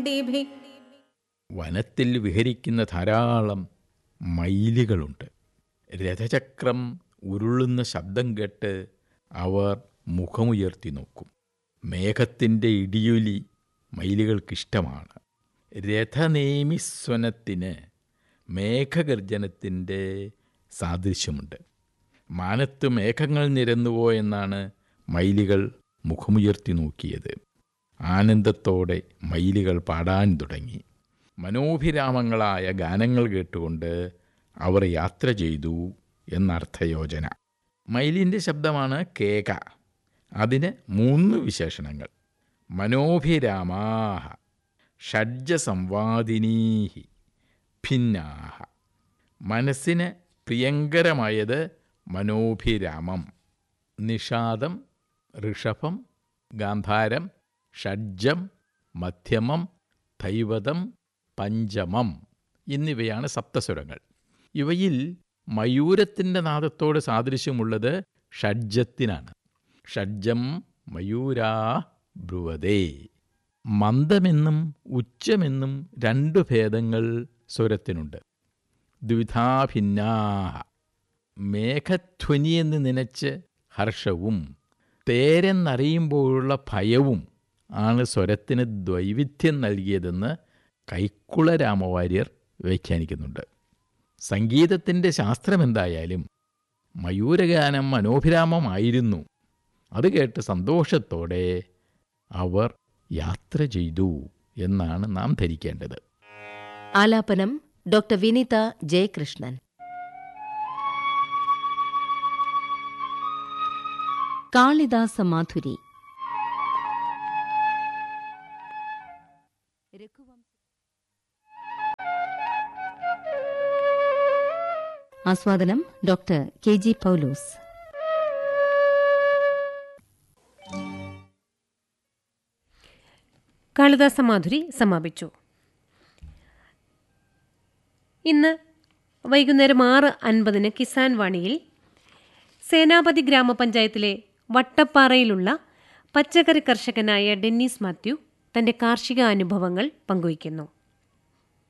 ഭിണ്ടിഭി വനത്തിൽ വിഹരിക്കുന്ന ധാരാളം മയിലുകളുണ്ട് രഥചക്രം ഉരുളുന്ന ശബ്ദം കേട്ട് അവർ മുഖമുയർത്തി നോക്കും മേഘത്തിൻ്റെ ഇടിയൊലി മയിലുകൾക്കിഷ്ടമാണ് രഥനേമിസ്വനത്തിന് മേഘഗർജനത്തിൻ്റെ സാദൃശ്യമുണ്ട് മാനത്ത് മേഘങ്ങൾ നിരന്നുപോയെന്നാണ് മയിലുകൾ മുഖമുയർത്തി നോക്കിയത് ആനന്ദത്തോടെ മയിലുകൾ പാടാൻ തുടങ്ങി മനോഭിരാമങ്ങളായ ഗാനങ്ങൾ കേട്ടുകൊണ്ട് അവർ യാത്ര ചെയ്തു എന്നർത്ഥയോജന മയിലിൻ്റെ ശബ്ദമാണ് കേക അതിന് മൂന്ന് വിശേഷണങ്ങൾ മനോഭിരാമാഹ ഷഡ്ജസംവാദിനീഹി ഭിന്നാഹ മനസ്സിന് പ്രിയങ്കരമായത് മനോഭിരാമം നിഷാദം ഋഷഭം ഗാന്ധാരം ഷഡ്ജം മധ്യമം ദൈവതം പഞ്ചമം എന്നിവയാണ് സപ്തസ്വരങ്ങൾ ഇവയിൽ മയൂരത്തിൻ്റെ നാദത്തോട് സാദൃശ്യമുള്ളത് ഷഡ്ജത്തിനാണ് ഷഡ്ജം മയൂരാ ബ്രുവതേ മന്ദമെന്നും ഉച്ചമെന്നും രണ്ടു ഭേദങ്ങൾ സ്വരത്തിനുണ്ട് ദ്വിധാഭിന്നാഹ മേഘധ്വനിയെന്ന് നനച്ച് ഹർഷവും തേരെന്നറിയുമ്പോഴുള്ള ഭയവും ആണ് സ്വരത്തിന് ദ്വൈവിധ്യം നൽകിയതെന്ന് കൈക്കുള രാമവാര്യർ വ്യാഖ്യാനിക്കുന്നുണ്ട് സംഗീതത്തിൻ്റെ ശാസ്ത്രമെന്തായാലും മയൂരഗാനം മനോഭിരാമമായിരുന്നു അത് കേട്ട് സന്തോഷത്തോടെ അവർ യാത്ര ചെയ്തു എന്നാണ് നാം ധരിക്കേണ്ടത് ആലാപനം ഡോക്ടർ വിനിത ജയകൃഷ്ണൻ കാളിദാസ മാധുരി ആസ്വാദനം doctor K G Paulose Kalidasa Madhuri സമാപിച്ചു ഇന്ന് വൈകുന്നേരം ആറ് അൻപതിന് കിസാൻ വാണിയിൽ സേനാപതി ഗ്രാമപഞ്ചായത്തിലെ വട്ടപ്പാറയിലുള്ള പച്ചക്കറി കർഷകനായ ഡെന്നീസ് മാത്യു തന്റെ കാർഷിക അനുഭവങ്ങൾ പങ്കുവയ്ക്കുന്നു